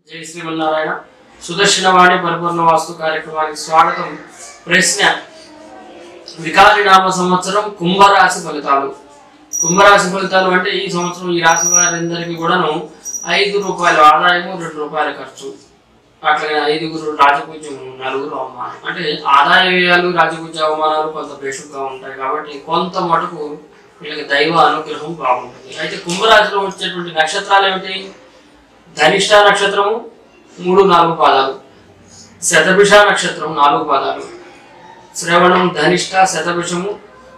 జై శ్రీమన్నారాయణ సుదర్శనవాణి పరిపూర్ణ వాస్తు కార్యక్రమానికి స్వాగతం ప్రశ్న వికారి నామ సంవత్సరం కుంభరాశి ఫలితాలు కుంభరాశి ఫలితాలు అంటే ఈ సంవత్సరం ఈ రాశి వారందరికీ కూడాను ఐదు రూపాయల ఆదాయము రెండు రూపాయల ఖర్చు అట్లాగే ఐదుగురు రాజపూజ్యము నలుగురు అవమానం అంటే ఆదాయ వ్యయాలు రాజపూజ్య అవమానాలు కొంత బేషుగ్గా ఉంటాయి కాబట్టి కొంత మటుకు వీళ్ళకి దైవ అనుగ్రహం బాగుంటుంది అయితే కుంభరాశిలో వచ్చేటువంటి నక్షత్రాలు ఏమిటి ధనిష్ట నక్షత్రము మూడు నాలుగు పాదాలు శతభిష నక్షత్రం నాలుగు పాదాలు శ్రవణం ధనిష్ట శతభిషము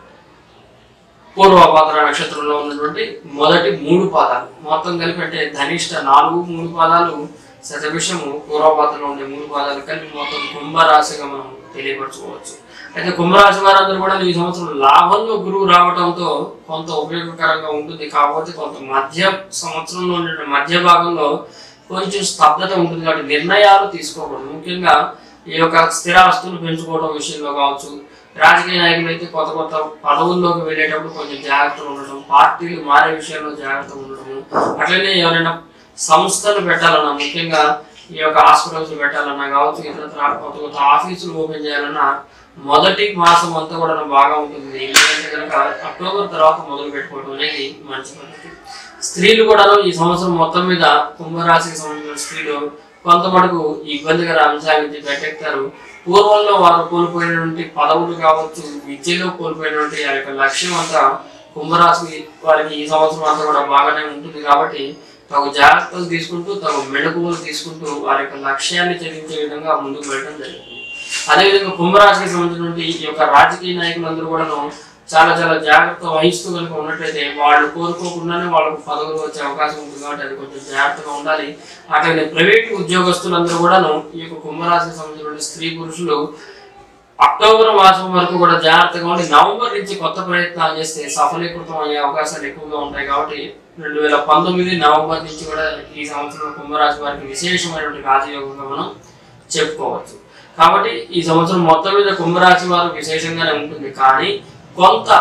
పూర్వపాత్ర నక్షత్రంలో ఉన్నటువంటి మొదటి మూడు పాదాలు మొత్తం కలిపి అంటే ధనిష్ట నాలుగు మూడు పాదాలు శతభిషము పూర్వపాత్రలో ఉండే మూడు పాదాలు కలిపి మొత్తం కుంభరాశిగా మనం తెలియపరచుకోవచ్చు అయితే కుంభరాశి వారందరూ కూడా ఈ సంవత్సరం లాభంలో గురువు రావడంతో కొంత ఉపయోగకరంగా ఉంటుంది కాకపోతే కొంత మధ్య సంవత్సరంలో ఉండే మధ్య భాగంలో కొంచెం స్తబ్దత ఉంటుంది కాబట్టి నిర్ణయాలు తీసుకోకూడదు ముఖ్యంగా ఈ యొక్క స్థిరాస్తులు పెంచుకోవడం విషయంలో కావచ్చు రాజకీయ నాయకులు అయితే కొత్త కొత్త పదవుల్లోకి వెళ్ళేటప్పుడు కొంచెం జాగ్రత్తగా ఉండడం పార్టీలు మారే విషయంలో జాగ్రత్తగా ఉండడము అట్లనే ఎవరైనా సంస్థలు పెట్టాలన్నా ముఖ్యంగా ఈ యొక్క హాస్పిటల్స్ పెట్టాలన్నా కావచ్చు ఇతర కొత్త కొత్త ఆఫీసులు ఓపెన్ చేయాలన్నా మొదటి మాసం అంతా కూడా బాగా ఉంటుంది ఎందుకంటే కనుక అక్టోబర్ తర్వాత మొదలు పెట్టుకోవడం అనేది మంచి పద్ధతి స్త్రీలు కూడా ఈ సంవత్సరం మొత్తం మీద కుంభరాశికి సంబంధించిన స్త్రీలు కొంత మటుకు ఇబ్బందికర అంశాల నుంచి గట్టెక్తారు పూర్వంలో వారు కోల్పోయినటువంటి పదవులు కావచ్చు విద్యలో కోల్పోయినటువంటి ఆ యొక్క లక్ష్యం అంతా కుంభరాశి వారికి ఈ సంవత్సరం అంతా కూడా బాగానే ఉంటుంది కాబట్టి తగు జాగ్రత్తలు తీసుకుంటూ తగు మెళకువలు తీసుకుంటూ వారి యొక్క లక్ష్యాన్ని చెల్లించే విధంగా ముందుకు వెళ్ళడం జరుగుతుంది అదేవిధంగా కుంభరాశికి సంబంధించినటువంటి ఈ యొక్క రాజకీయ నాయకులందరూ కూడాను చాలా చాలా జాగ్రత్త వహిస్తూ కనుక ఉన్నట్లయితే వాళ్ళు కోరుకోకుండానే వాళ్ళకు పదవులు వచ్చే అవకాశం ఉంటుంది కాబట్టి అది కొంచెం జాగ్రత్తగా ఉండాలి అట్లాగే ప్రైవేట్ ఉద్యోగస్తులందరూ కూడాను ఈ యొక్క కుంభరాశికి సంబంధించిన స్త్రీ పురుషులు అక్టోబర్ మాసం వరకు కూడా జాగ్రత్తగా ఉండి నవంబర్ నుంచి కొత్త ప్రయత్నాలు చేస్తే సఫలీకృతం అయ్యే అవకాశాలు ఎక్కువగా ఉంటాయి కాబట్టి రెండు వేల పంతొమ్మిది నవంబర్ నుంచి కూడా ఈ సంవత్సరం కుంభరాశి వారికి విశేషమైనటువంటి రాజయోగంగా మనం చెప్పుకోవచ్చు కాబట్టి ఈ సంవత్సరం మొత్తం మీద కుంభరాశి వారు విశేషంగానే ఉంటుంది కానీ కొంత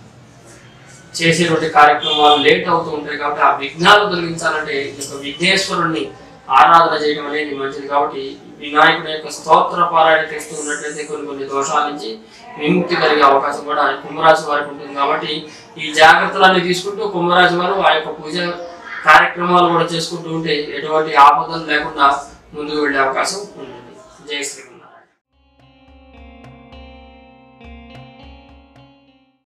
చేసేటువంటి కార్యక్రమాలు లేట్ అవుతూ ఉంటాయి కాబట్టి ఆ విఘ్నాలు తొలగించాలంటే ఈ యొక్క విఘ్నేశ్వరుణ్ణి ఆరాధన చేయడం అనేది మంచిది కాబట్టి వినాయకుడి యొక్క స్తోత్ర పారాయణ చేస్తూ ఉన్నట్లయితే కొన్ని కొన్ని దోషాల నుంచి విముక్తి కలిగే అవకాశం కూడా కుంభరాశి వారికి ఉంటుంది కాబట్టి ఈ జాగ్రత్తలన్నీ తీసుకుంటూ కుంభరాశి వారు ఆ యొక్క పూజ కార్యక్రమాలు కూడా చేసుకుంటూ ఉంటే ఎటువంటి ఆపదలు లేకుండా ముందుకు వెళ్ళే అవకాశం ఉంటుంది జై శ్రీ